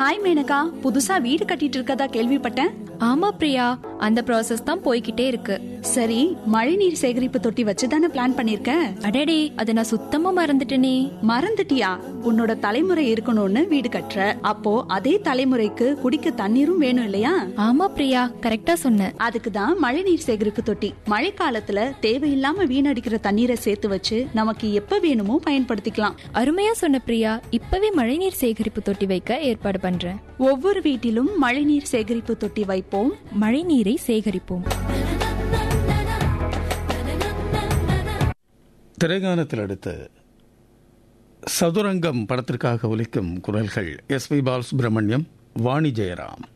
hi Maneka புதுசா வீடு கட்டிட்டு இருக்கதா கேள்விப்பட்டேன் ஆமா பிரியா அந்த ப்ராசஸ் தான் போய்கிட்டே இருக்கு சரி மழைநீர் சேகரிப்பு தொட்டி வச்சுதானே பிளான் பண்ணிருக்க அடடே அதை நான் சுத்தமா மறந்துட்டேனே மறந்துட்டியா உன்னோட தலைமுறை இருக்கணும்னு வீடு கட்டுற அப்போ அதே தலைமுறைக்கு குடிக்க தண்ணீரும் வேணும் இல்லையா ஆமா பிரியா கரெக்டா சொன்ன அதுக்கு தான் மழைநீர் சேகரிப்பு தொட்டி மழைக்காலத்துல தேவையில்லாம வீணடிக்கிற தண்ணீரை சேர்த்து வச்சு நமக்கு எப்ப வேணுமோ பயன்படுத்திக்கலாம் அருமையா சொன்ன பிரியா இப்பவே மழைநீர் சேகரிப்பு தொட்டி வைக்க ஏற்பாடு பண்றேன் ஒவ்வொரு வீட்டிலும் மழைநீர் சேகரிப்பு தொட்டி வைப்போம் மழைநீரை சேகரிப்போம் திரைகானத்தில் அடுத்து சதுரங்கம் படத்திற்காக ஒலிக்கும் குரல்கள் எஸ் பி பாலசுப்ரமணியம் வாணி ஜெயராம்